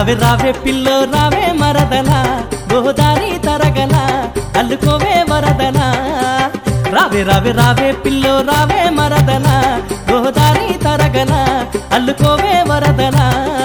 రావే రావే పిల్లో రావే మరదల గోదారి తరగల అల్లుకోవే వరదల రావే రావే రావే పిల్లో రావే మరదల గోదారి తరగల అల్లుకోవే వరదల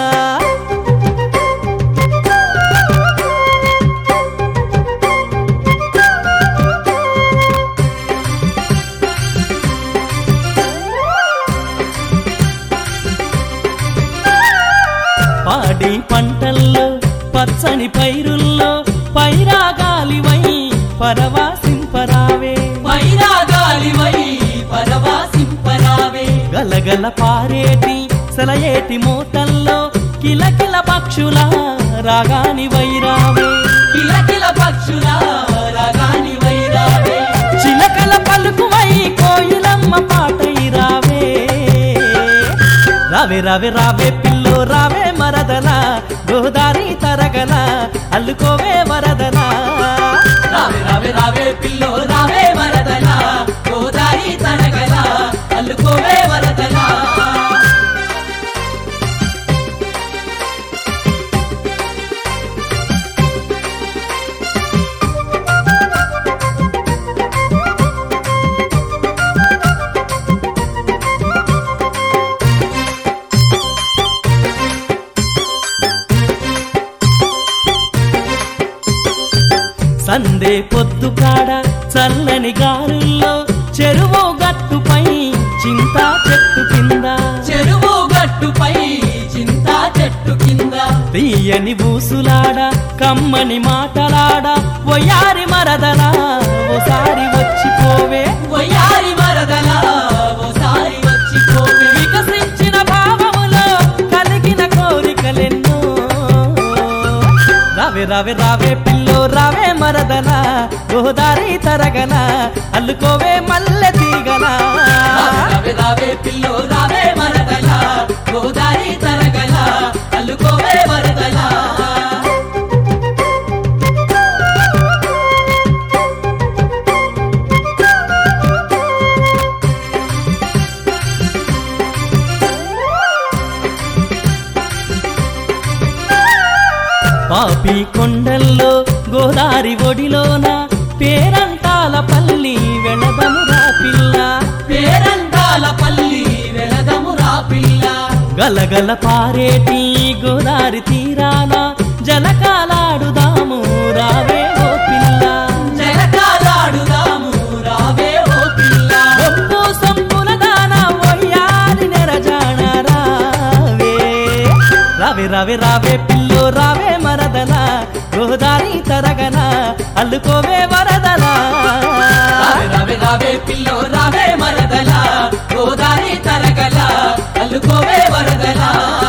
పాడి పంటల్లో పచ్చని పైరుల్లో పైరాగాలివై పరవాసింపరావే వైరాగాలివై పరవాసింపరావే గలగల పారేటి సెలయేటి మూతల్లో కిలకిల పక్షుల రాగాని వైరావే కిలకిల పక్షుల రగాని వైరావే చిలకల పలుకువై కోయిలమ్మ పాటై రావే రావే రావే రావే పిల్లో రావే మరదల గోదారి తరగల అల్లుకోవే వరదల రావే రావే రావే పిల్లో రావే వరదల గోదారి తనగల అల్లుకోవే వరదల సందే పొద్దు కాడ చల్లని గారుల్లో చెరువు గట్టుపై చింతా చెట్టు కింద చెరువు గట్టుపై చింతా చెట్టు కింద తీయని బూసులాడ కమ్మని మాటలాడ ఒయారి మరదల ఓసారి వచ్చిపోవే వయ్యారి వరదల ఓసారి వచ్చిపోవే వికసించిన భావములో కలిగిన కోరికలెన్నో రావే రావే రావే పిల్లో రావే మరదల గోదారి తరగల అల్లుకోవే మల్లె తీగల రావే రావే పిల్లో రావే వరదల గోదారి తరగల అల్లుకోవే వరదల పాపి కొండల్లో గోదారి ఒడిలోన పేరంటాల పల్లి వెళదమురా పిల్ల పేరంటాల పల్లి వెలదము రా పిల్ల గలగల పారేటి గోదారి తీరాన జలకాలాడుదాము రావే ఓ పిల్ల జలకాలాడుదాము రావే ఓ పిల్ల ఒప్పు సంపుల దాన ఒయ్యారి నెరజాణ రావే రావే రావే రావే పిల్లో రావే మరదల గోదారి తరగన అల్లుకోవే వరదల రావే రావే రావే పిల్లో రావే మరదల గోదారి తరగల అల్లుకోవే వరదల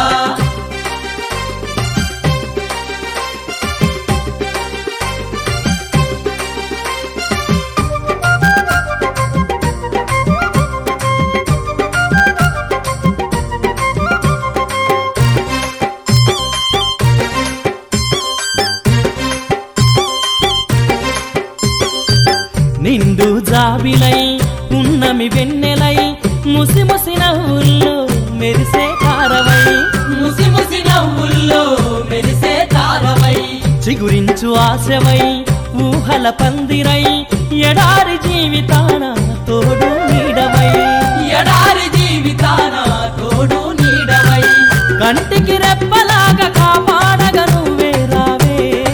నిండు జాబిలై పున్నమి వెన్నెలై ముసి ముసి నవ్వుల్లో మెరిసే కారవై ముసి ముసి నవ్వుల్లో మెరిసే తారవై చిగురించు ఆశవై ఊహల పందిరై ఎడారి జీవితాన తోడు నీడవై ఎడారి జీవితాన తోడు నీడవై కంటికి రెప్పలాగా కాపాడగ నువ్వే రావే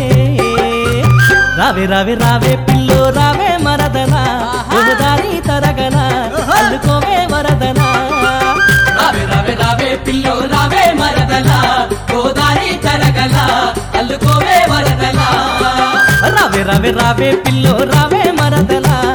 రావే రావే రావే పిల్లో రావే మరదల గోదారి తరగల అల్లుకోవే వరదల రావే రావే రావే పిల్లో రావే మరదల గోదారి తరగల అల్లుకోవే వరదల రావే రావే రావే పిల్లో రావే మరదల